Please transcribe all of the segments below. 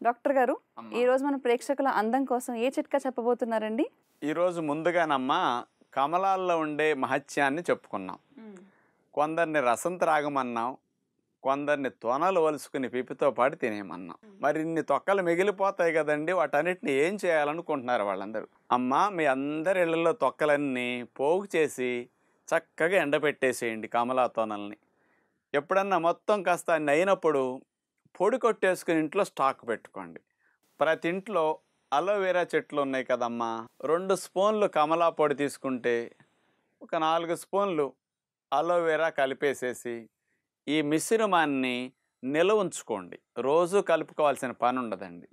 Doctor గారు అమ్మా. ఈ రోజు మన ప్రేక్షకుల అందం కోసం ఏ చిట్కా చెప్పబోతున్నారండి ఈరోజు ముందుగానమ్మా కమలాల్లో ఉండే మహత్యాన్ని చెప్పుకున్నాం కొందరిని రసం త్రాగమన్నాం కొందరిని తొనలు వలుసుకుని పిపితో పాటు తినేయమన్నాం మరి ఇన్ని తొక్కలు మిగిలిపోతాయి కదండి వాటన్నిటిని ఏం చేయాలనుకుంటున్నారు వాళ్ళందరూ అమ్మ మీ అందరి ఇళ్లలో తొక్కలన్నీ పోగు చేసి చక్కగా ఎండబెట్టేసేయండి కమలా తొనల్ని ఎప్పుడన్నా మొత్తం కాస్త అన్ని అయినప్పుడు పొడి కొట్టేసుకుని ఇంట్లో స్టాక్ పెట్టుకోండి ప్రతి ఇంట్లో అలోవెరా చెట్లు ఉన్నాయి కదమ్మా రెండు స్పూన్లు కమలా పొడి తీసుకుంటే ఒక నాలుగు స్పూన్లు అలోవెరా కలిపేసేసి ఈ మిశ్రమాన్ని నిల్వ ఉంచుకోండి రోజు కలుపుకోవాల్సిన పని ఉండదండి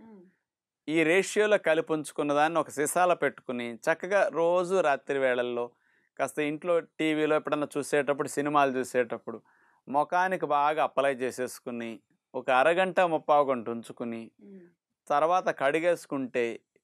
ఈ రేషియోలో కలిపి ఉంచుకున్న దాన్ని ఒక సీసాలో పెట్టుకుని చక్కగా రోజు రాత్రి వేళల్లో కాస్త ఇంట్లో టీవీలో ఎప్పుడన్నా చూసేటప్పుడు సినిమాలు చూసేటప్పుడు ముఖానికి బాగా అప్లై చేసేసుకుని ఒక అరగంట ముప్పావు గంట ఉంచుకుని తర్వాత కడిగేసుకుంటే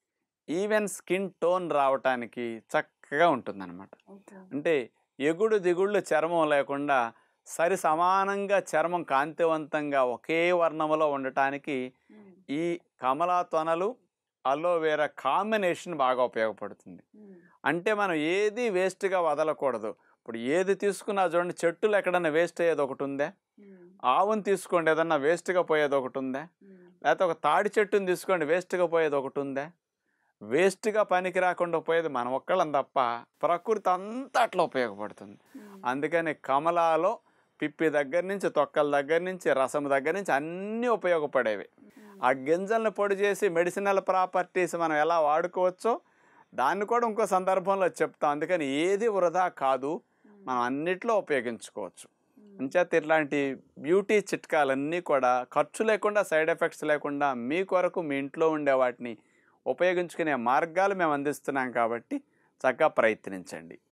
ఈవెన్ స్కిన్ టోన్ రావటానికి చక్కగా ఉంటుందన్నమాట అంటే ఎగుడు దిగుళ్ళు చర్మం లేకుండా సరి సమానంగా చర్మం కాంతివంతంగా ఒకే వర్ణములో ఉండటానికి ఈ కమలా తొనలు అలోవేరా కాంబినేషన్ బాగా ఉపయోగపడుతుంది అంటే మనం ఏది వేస్ట్గా వదలకూడదు ఇప్పుడు ఏది తీసుకున్నా చూడండి చెట్టులు ఎక్కడన్నా వేస్ట్ అయ్యేది ఒకటి ఉందా ఆవును తీసుకోండి ఏదన్నా వేస్ట్గా పోయేది ఒకటి ఉందా లేకపోతే ఒక తాడి చెట్టుని తీసుకోండి వేస్ట్గా పోయేది ఒకటి ఉందా వేస్ట్గా పనికి రాకుండా పోయేది మనం ఒక్కళ్ళం తప్ప ప్రకృతి అంతా అట్లా ఉపయోగపడుతుంది అందుకని కమలాలో పిప్పి దగ్గర నుంచి తొక్కల దగ్గర నుంచి రసం దగ్గర నుంచి అన్నీ ఉపయోగపడేవి ఆ గింజల్ని పొడి చేసి మెడిసినల్ ప్రాపర్టీస్ మనం ఎలా వాడుకోవచ్చో దాన్ని కూడా ఇంకో సందర్భంలో చెప్తాం అందుకని ఏది వృధా కాదు మనం అన్నిట్లో ఉపయోగించుకోవచ్చు అంచేత ఇట్లాంటి బ్యూటీ చిట్కాలన్నీ కూడా ఖర్చు లేకుండా సైడ్ ఎఫెక్ట్స్ లేకుండా మీ కొరకు మీ ఇంట్లో ఉండే వాటిని ఉపయోగించుకునే మార్గాలు మేము అందిస్తున్నాం కాబట్టి చక్కగా ప్రయత్నించండి